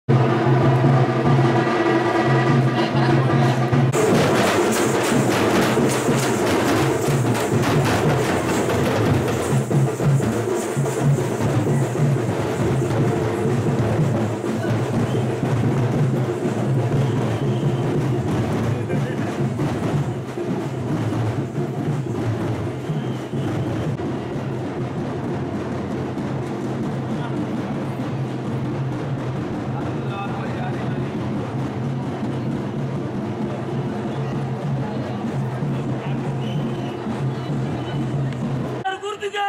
గుర్తుకే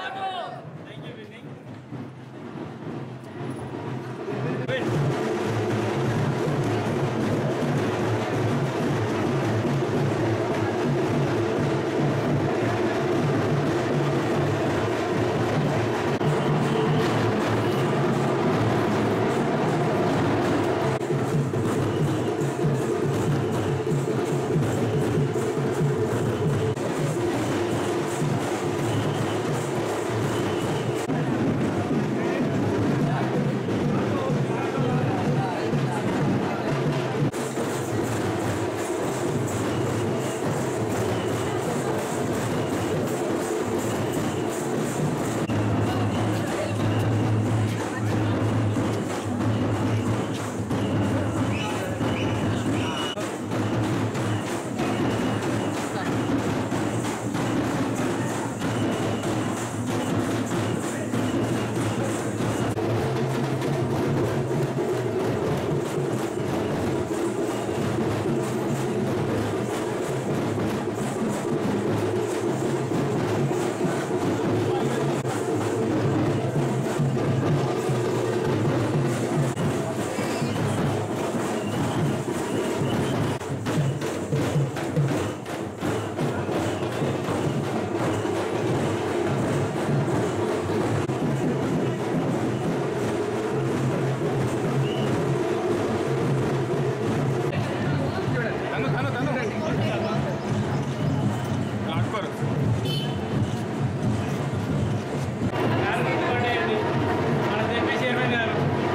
మన చెప్పే చైర్మన్ గారు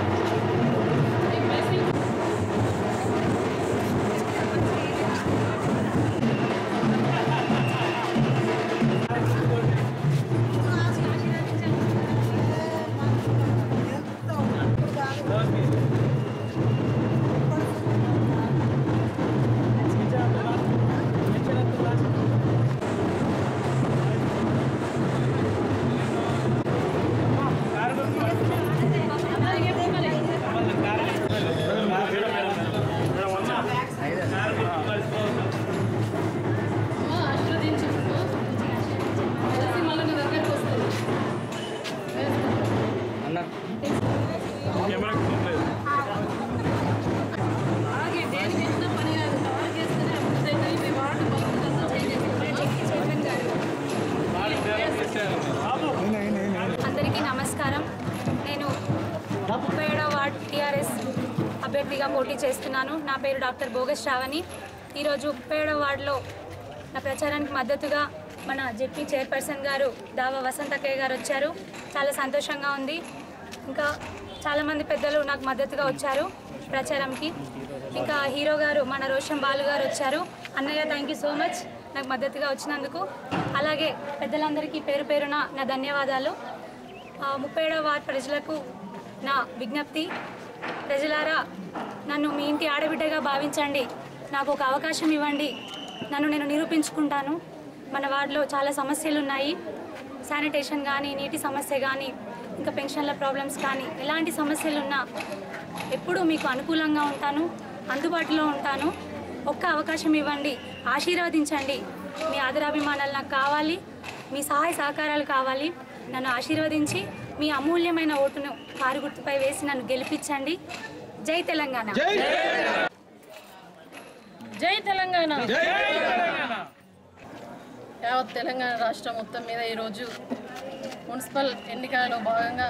అందరికీ నమస్కారం నేను ముప్పై ఏడవ వార్డ్ టీఆర్ఎస్ అభ్యర్థిగా పోటీ చేస్తున్నాను నా పేరు డాక్టర్ భోగ శ్రావణి ఈరోజు ముప్పై ఏడవ వార్డులో నా ప్రచారానికి మద్దతుగా మన జెడ్పీ చైర్పర్సన్ గారు దావా వసంతకయ్య గారు వచ్చారు చాలా సంతోషంగా ఉంది ఇంకా చాలామంది పెద్దలు నాకు మద్దతుగా వచ్చారు ప్రచారంకి ఇంకా హీరో గారు మన రోషన్ బాలు గారు వచ్చారు అన్నయ్య థ్యాంక్ యూ సో మచ్ నాకు మద్దతుగా వచ్చినందుకు అలాగే పెద్దలందరికీ పేరు పేరున నా ధన్యవాదాలు ఆ, ముప్పై ఏడవ వార్డు ప్రజలకు నా విజ్ఞప్తి ప్రజలారా నన్ను మీ ఇంటి ఆడబిడ్డగా భావించండి నాకు ఒక అవకాశం ఇవ్వండి నన్ను నేను నిరూపించుకుంటాను మన వార్డులో చాలా సమస్యలు ఉన్నాయి శానిటేషన్ కానీ నీటి సమస్య కానీ ఇంకా పెన్షన్ల ప్రాబ్లమ్స్ కానీ ఎలాంటి సమస్యలు ఉన్నా ఎప్పుడూ మీకు అనుకూలంగా ఉంటాను అందుబాటులో ఉంటాను ఒక్క అవకాశం ఇవ్వండి ఆశీర్వదించండి మీ ఆదరాభిమానాలు నాకు కావాలి మీ సహాయ సహకారాలు కావాలి నన్ను ఆశీర్వదించి మీ అమూల్యమైన ఓటును కారు గుర్తుపై వేసి నన్ను గెలిపించండి జై తెలంగాణ జై తెలంగాణ యావత్ తెలంగాణ రాష్ట్రం మొత్తం మీద ఈరోజు మున్సిపల్ ఎన్నికలలో భాగంగా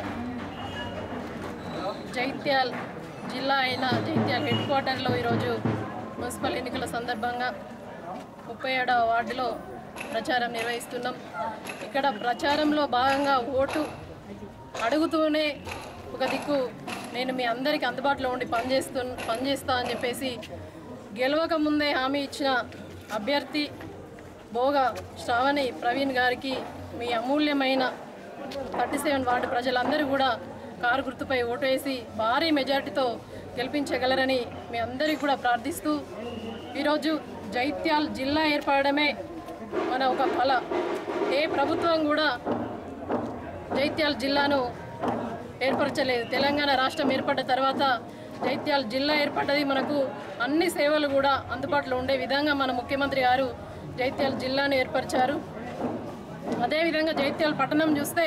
జైత్యాల్ జిల్లా అయిన జైత్యాల్ హెడ్ క్వార్టర్లో ఈరోజు మున్సిపల్ ఎన్నికల సందర్భంగా ముప్పై ఏడవ వార్డులో ప్రచారం నిర్వహిస్తున్నాం ఇక్కడ ప్రచారంలో భాగంగా ఓటు అడుగుతూనే ఒక దిక్కు నేను మీ అందరికీ అందుబాటులో ఉండి పనిచేస్తు పనిచేస్తా అని చెప్పేసి గెలవక ముందే హామీ ఇచ్చిన అభ్యర్థి భోగ శ్రావణి ప్రవీణ్ గారికి మీ అమూల్యమైన థర్టీ సెవెన్ వార్డు ప్రజలందరూ కూడా కారు గుర్తుపై ఓటు వేసి భారీ మెజార్టీతో గెలిపించగలరని మీ అందరికీ కూడా ప్రార్థిస్తూ ఈరోజు జైత్యాల్ జిల్లా ఏర్పడమే మన ఒక కళ ఏ ప్రభుత్వం కూడా జైత్యాల జిల్లాను ఏర్పరచలేదు తెలంగాణ రాష్ట్రం ఏర్పడ్డ తర్వాత జైత్యాల జిల్లా ఏర్పడ్డది మనకు అన్ని సేవలు కూడా అందుబాటులో ఉండే విధంగా మన ముఖ్యమంత్రి గారు జైత్యాల జిల్లాను ఏర్పరిచారు అదేవిధంగా జైత్యాల పట్టణం చూస్తే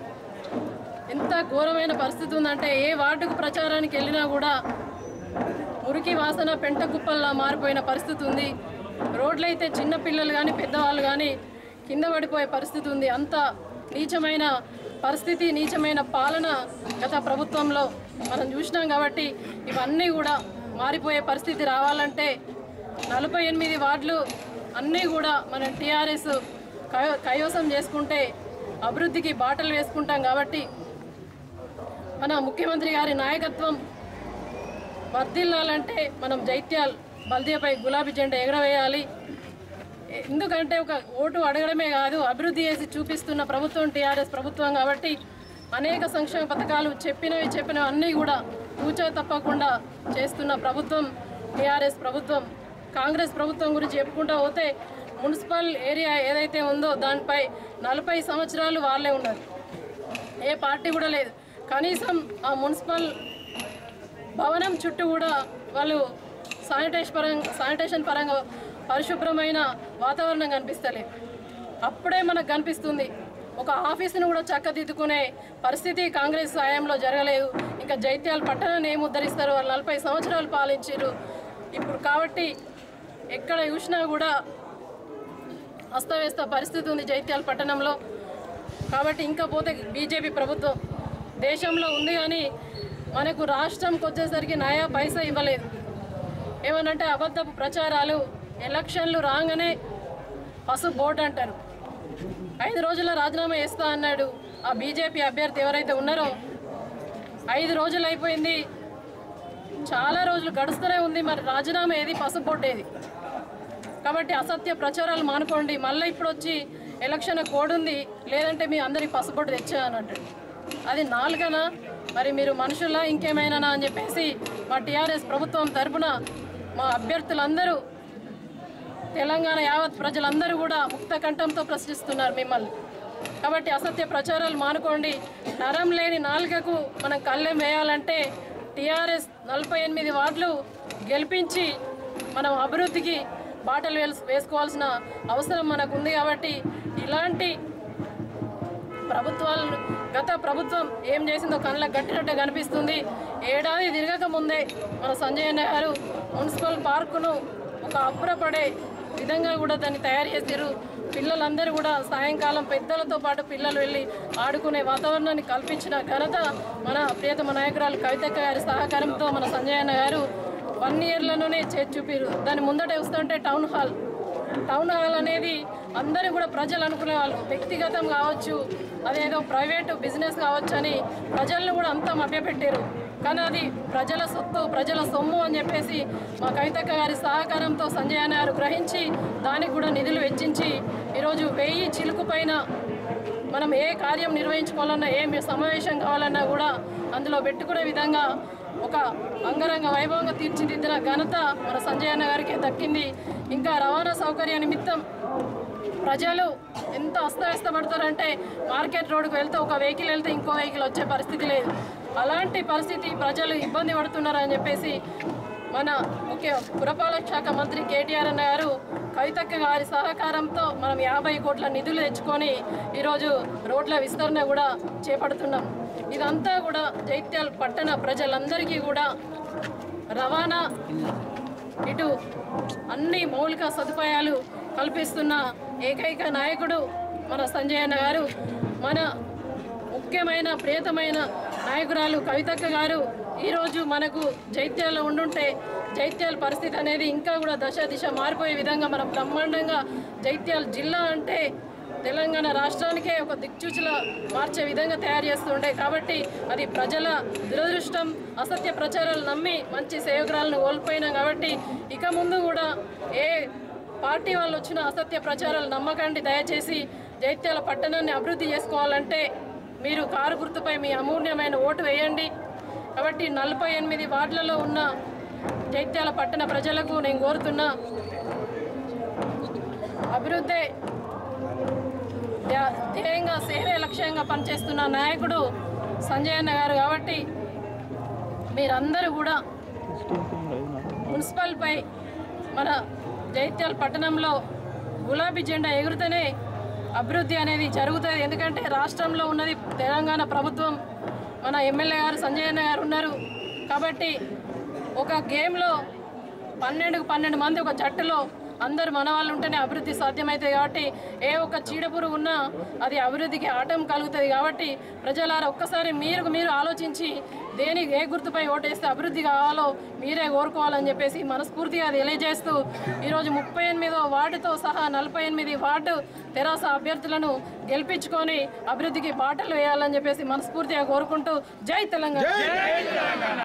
ఎంత ఘోరమైన పరిస్థితి ఉందంటే ఏ వార్డుకు ప్రచారానికి వెళ్ళినా కూడా మురికి వాసన పెంట కుప్పల్లా మారిపోయిన పరిస్థితి ఉంది రోడ్లు అయితే చిన్న పిల్లలు కానీ పెద్దవాళ్ళు కానీ కింద పడిపోయే పరిస్థితి ఉంది అంత నీచమైన పరిస్థితి నీచమైన పాలన గత ప్రభుత్వంలో మనం చూసినాం కాబట్టి ఇవన్నీ కూడా మారిపోయే పరిస్థితి రావాలంటే నలభై ఎనిమిది వార్డులు అన్నీ కూడా మనం టీఆర్ఎస్ కయో కైవసం చేసుకుంటే అభివృద్ధికి బాటలు వేసుకుంటాం కాబట్టి మన ముఖ్యమంత్రి గారి నాయకత్వం వర్ధిల్లాలంటే మనం జైత్యాల్ బల్దియాపై గులాబీ జెండా ఎగరవేయాలి ఎందుకంటే ఒక ఓటు అడగడమే కాదు అభివృద్ధి చేసి చూపిస్తున్న ప్రభుత్వం టీఆర్ఎస్ ప్రభుత్వం కాబట్టి అనేక సంక్షేమ పథకాలు చెప్పినవి చెప్పినవి అన్నీ కూడా కూచో తప్పకుండా చేస్తున్న ప్రభుత్వం టీఆర్ఎస్ ప్రభుత్వం కాంగ్రెస్ ప్రభుత్వం గురించి చెప్పుకుంటూ పోతే మున్సిపల్ ఏరియా ఏదైతే ఉందో దానిపై నలభై సంవత్సరాలు వాళ్ళే ఉన్నారు ఏ పార్టీ కూడా లేదు కనీసం ఆ మున్సిపల్ భవనం చుట్టూ కూడా వాళ్ళు శానిటేషన్ పరంగా శానిటేషన్ పరంగా పరిశుభ్రమైన వాతావరణం కనిపిస్తలేదు అప్పుడే మనకు కనిపిస్తుంది ఒక ఆఫీసును కూడా చక్కదిద్దుకునే పరిస్థితి కాంగ్రెస్ హయాంలో జరగలేదు ఇంకా జైత్యాల పట్టణాన్ని ఏం ఉద్ధరిస్తారు వాళ్ళు నలభై సంవత్సరాలు పాలించారు ఇప్పుడు కాబట్టి ఎక్కడ చూసినా కూడా అస్తవ్యస్త పరిస్థితి ఉంది జైత్యాల పట్టణంలో కాబట్టి ఇంకా పోతే బీజేపీ ప్రభుత్వం దేశంలో ఉంది కానీ మనకు రాష్ట్రంకి వచ్చేసరికి నయా పైసా ఇవ్వలేదు ఏమనంటే అబద్ధపు ప్రచారాలు ఎలక్షన్లు రాగానే పసుపు బోర్డు అంటారు ఐదు రోజుల్లో రాజీనామా చేస్తా అన్నాడు ఆ బీజేపీ అభ్యర్థి ఎవరైతే ఉన్నారో ఐదు రోజులు అయిపోయింది చాలా రోజులు గడుస్తూనే ఉంది మరి రాజీనామా ఏది పసుపు బోర్డు ఏది కాబట్టి అసత్య ప్రచారాలు మానుకోండి మళ్ళీ ఇప్పుడు వచ్చి ఎలక్షన్ కోడ్ ఉంది లేదంటే మీ అందరికి పసుపొట్టు తెచ్చా అని అంటాడు అది నాలుగనా మరి మీరు మనుషుల్లా ఇంకేమైనా అని చెప్పేసి మా టీఆర్ఎస్ ప్రభుత్వం తరపున మా అభ్యర్థులందరూ తెలంగాణ యావత్ ప్రజలందరూ కూడా ముక్త కంఠంతో ప్రశ్నిస్తున్నారు మిమ్మల్ని కాబట్టి అసత్య ప్రచారాలు మానుకోండి నరం లేని నాలుకకు మనం కళ్ళెం వేయాలంటే టీఆర్ఎస్ నలభై ఎనిమిది వార్డులు గెలిపించి మనం అభివృద్ధికి బాటలు వేస్- వేసుకోవాల్సిన అవసరం మనకు ఉంది కాబట్టి ఇలాంటి ప్రభుత్వాలను గత ప్రభుత్వం ఏం చేసిందో కళ్ళకు గట్టినట్టే కనిపిస్తుంది ఏడాది తిరగక ముందే మన సంజయ్ అన్న గారు మున్సిపల్ పార్కును ఒక అబ్బురపడే విధంగా కూడా దాన్ని తయారు చేసారు పిల్లలందరూ కూడా సాయంకాలం పెద్దలతో పాటు పిల్లలు వెళ్ళి ఆడుకునే వాతావరణాన్ని కల్పించిన ఘనత మన ప్రియతమ నాయకురాలు కవితక్క గారి సహకారంతో మన సంజయ్ అన్న గారు వన్ ఇయర్లోనే చేసి చూపిరు దాని ముందట వస్తుంటే టౌన్ హాల్ టౌన్ హాల్ అనేది అందరూ కూడా ప్రజలు అనుకునే వాళ్ళు వ్యక్తిగతం కావచ్చు అదేదో ప్రైవేట్ బిజినెస్ కావచ్చు అని ప్రజలను కూడా అంతా మభ్యపెట్టారు కానీ అది ప్రజల సొత్తు ప్రజల సొమ్ము అని చెప్పేసి మా కవితక్క గారి సహకారంతో సంజయ్ అన్న గారు గ్రహించి దానికి కూడా నిధులు వెచ్చించి ఈరోజు వెయ్యి చిలుకు పైన మనం ఏ కార్యం నిర్వహించుకోవాలన్నా ఏ సమావేశం కావాలన్నా కూడా అందులో పెట్టుకునే విధంగా ఒక అంగరంగ వైభవంగా తీర్చిదిద్దిన ఘనత మన సంజయ్ అన్న గారికి దక్కింది ఇంకా రవాణా సౌకర్య నిమిత్తం ప్రజలు ఎంత అస్తవ్యస్తపడతారంటే మార్కెట్ రోడ్డుకు వెళ్తే ఒక వెహికల్ వెళ్తే ఇంకో వెహికల్ వచ్చే పరిస్థితి లేదు అలాంటి పరిస్థితి ప్రజలు ఇబ్బంది పడుతున్నారని చెప్పేసి మన ముఖ్య పురపాలక శాఖ మంత్రి కేటీఆర్ అన్న గారు కవితక్క గారి సహకారంతో మనం యాభై కోట్ల నిధులు తెచ్చుకొని ఈరోజు రోడ్ల విస్తరణ కూడా చేపడుతున్నాం ఇదంతా కూడా జైత్యాల పట్టణ ప్రజలందరికీ కూడా రవాణా ఇటు అన్ని మౌలిక సదుపాయాలు కల్పిస్తున్న ఏకైక నాయకుడు మన సంజయ్ అన్న గారు మన ముఖ్యమైన ప్రియతమైన నాయకురాలు కవితక్క గారు ఈరోజు మనకు జైత్యాల్లో ఉండుంటే జైత్యాల పరిస్థితి అనేది ఇంకా కూడా దశ దిశ మారిపోయే విధంగా మనం బ్రహ్మాండంగా జైత్యాల జిల్లా అంటే తెలంగాణ రాష్ట్రానికే ఒక దిక్చూచుల మార్చే విధంగా తయారు చేస్తుండే కాబట్టి అది ప్రజల దురదృష్టం అసత్య ప్రచారాలు నమ్మి మంచి సేవకురాలను కోల్పోయినాం కాబట్టి ఇక ముందు కూడా ఏ పార్టీ వాళ్ళు వచ్చిన అసత్య ప్రచారాలు నమ్మకండి దయచేసి జైత్యాల పట్టణాన్ని అభివృద్ధి చేసుకోవాలంటే మీరు కారు గుర్తుపై మీ అమూల్యమైన ఓటు వేయండి కాబట్టి నలభై ఎనిమిది వార్డులలో ఉన్న జైత్యాల పట్టణ ప్రజలకు నేను కోరుతున్నా అభివృద్ధి ధ్యా- ధ్యేయంగా సేవే లక్ష్యంగా పనిచేస్తున్న నాయకుడు సంజయ్ అన్న గారు కాబట్టి మీరందరూ కూడా మున్సిపల్పై మన జైత్యాల పట్టణంలో గులాబీ జెండా ఎగురుతూనే అభివృద్ధి అనేది జరుగుతుంది ఎందుకంటే రాష్ట్రంలో ఉన్నది తెలంగాణ ప్రభుత్వం మన ఎమ్మెల్యే గారు సంజయ్ అన్న గారు ఉన్నారు కాబట్టి ఒక గేమ్లో పన్నెండుకు పన్నెండు మంది ఒక జట్టులో అందరు మన వాళ్ళు ఉంటేనే అభివృద్ధి సాధ్యమవుతుంది కాబట్టి ఏ ఒక్క చీడపురుగు ఉన్నా అది అభివృద్ధికి ఆటం కలుగుతుంది కాబట్టి ప్రజలారా ఒక్కసారి మీరు మీరు ఆలోచించి దేనికి ఏ గుర్తుపై ఓటేస్తే అభివృద్ధి కావాలో మీరే కోరుకోవాలని చెప్పేసి మనస్ఫూర్తిగా తెలియజేస్తూ ఈరోజు ముప్పై ఎనిమిదో వార్డుతో సహా నలభై ఎనిమిది వార్డు తెరాస అభ్యర్థులను గెలిపించుకొని అభివృద్ధికి బాటలు వేయాలని చెప్పేసి మనస్ఫూర్తిగా కోరుకుంటూ జై తెలంగాణ